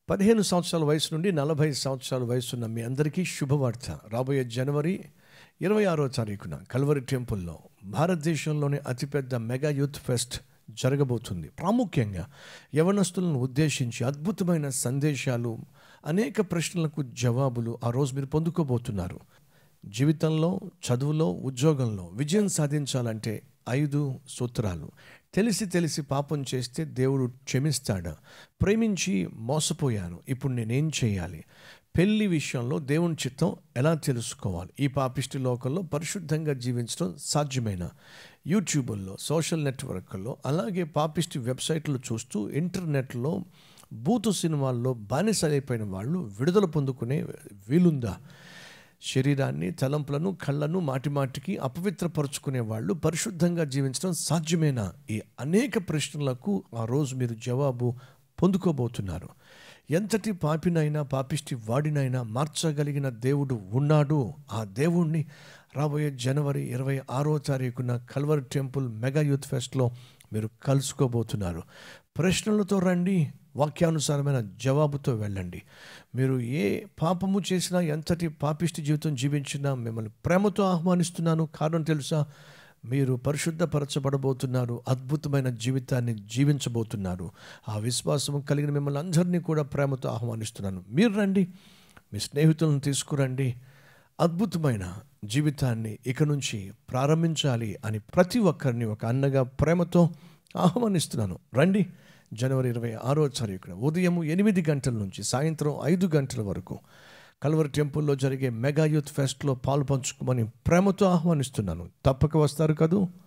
పదిహేను సంవత్సరాల వయసు నుండి నలభై సంవత్సరాల వయసున్న మీ అందరికీ శుభవార్త రాబోయే జనవరి ఇరవై ఆరో తారీఖున కల్వరి టెంపుల్లో భారతదేశంలోని అతిపెద్ద మెగా యూత్ ఫెస్ట్ జరగబోతుంది ప్రాముఖ్యంగా యవనస్తులను ఉద్దేశించి అద్భుతమైన సందేశాలు అనేక ప్రశ్నలకు జవాబులు ఆ రోజు మీరు పొందుకోబోతున్నారు జీవితంలో చదువులో ఉద్యోగంలో విజయం సాధించాలంటే ఐదు సూత్రాలు తెలిసి తెలిసి పాపం చేస్తే దేవుడు క్షమిస్తాడా ప్రేమించి మోసపోయాను ఇప్పుడు నేనేం చేయాలి పెళ్లి విషయంలో దేవుని చిత్తం ఎలా తెలుసుకోవాలి ఈ పాపిష్టి లోకంలో పరిశుద్ధంగా జీవించడం సాధ్యమైన యూట్యూబుల్లో సోషల్ నెట్వర్క్లో అలాగే పాపిష్టి వెబ్సైట్లు చూస్తూ ఇంటర్నెట్లో బూతు సినిమాల్లో బానిసలైపోయిన వాళ్ళు విడుదల పొందుకునే వీలుందా శరీరాన్ని తలంపులను కళ్ళను మాటిమాటికి అపవిత్రపరుచుకునే వాళ్ళు పరిశుద్ధంగా జీవించడం సాధ్యమేనా ఈ అనేక ప్రశ్నలకు ఆ రోజు మీరు జవాబు పొందుకోబోతున్నారు ఎంతటి పాపినైనా పాపిష్టి వాడినైనా మార్చగలిగిన దేవుడు ఉన్నాడు ఆ దేవుణ్ణి రాబోయే జనవరి ఇరవై ఆరో తారీఖున కల్వర్ టెంపుల్ మెగా యూత్ ఫెస్ట్లో మీరు కలుసుకోబోతున్నారు ప్రశ్నలతో రండి వాక్యానుసారమైన జవాబుతో వెళ్ళండి మీరు ఏ పాపము చేసినా ఎంతటి పాపిష్టి జీవితం జీవించినా మిమ్మల్ని ప్రేమతో ఆహ్వానిస్తున్నాను కారణం తెలుసా మీరు పరిశుద్ధపరచబడబోతున్నారు అద్భుతమైన జీవితాన్ని జీవించబోతున్నారు ఆ విశ్వాసం కలిగిన మిమ్మల్ని అందరినీ కూడా ప్రేమతో ఆహ్వానిస్తున్నాను మీరు రండి మీ స్నేహితులను తీసుకురండి అద్భుతమైన జీవితాన్ని ఇక నుంచి ప్రారంభించాలి అని ప్రతి ఒక్కరిని ఒక అన్నగా ప్రేమతో ఆహ్వానిస్తున్నాను రండి జనవరి ఇరవై ఆరో తారీఖున ఉదయం ఎనిమిది గంటల నుంచి సాయంత్రం ఐదు గంటల వరకు కల్వరి టెంపుల్లో జరిగే మెగా యూత్ ఫెస్ట్లో పాలు పంచుకోమని ప్రేమతో ఆహ్వానిస్తున్నాను తప్పక వస్తారు కదూ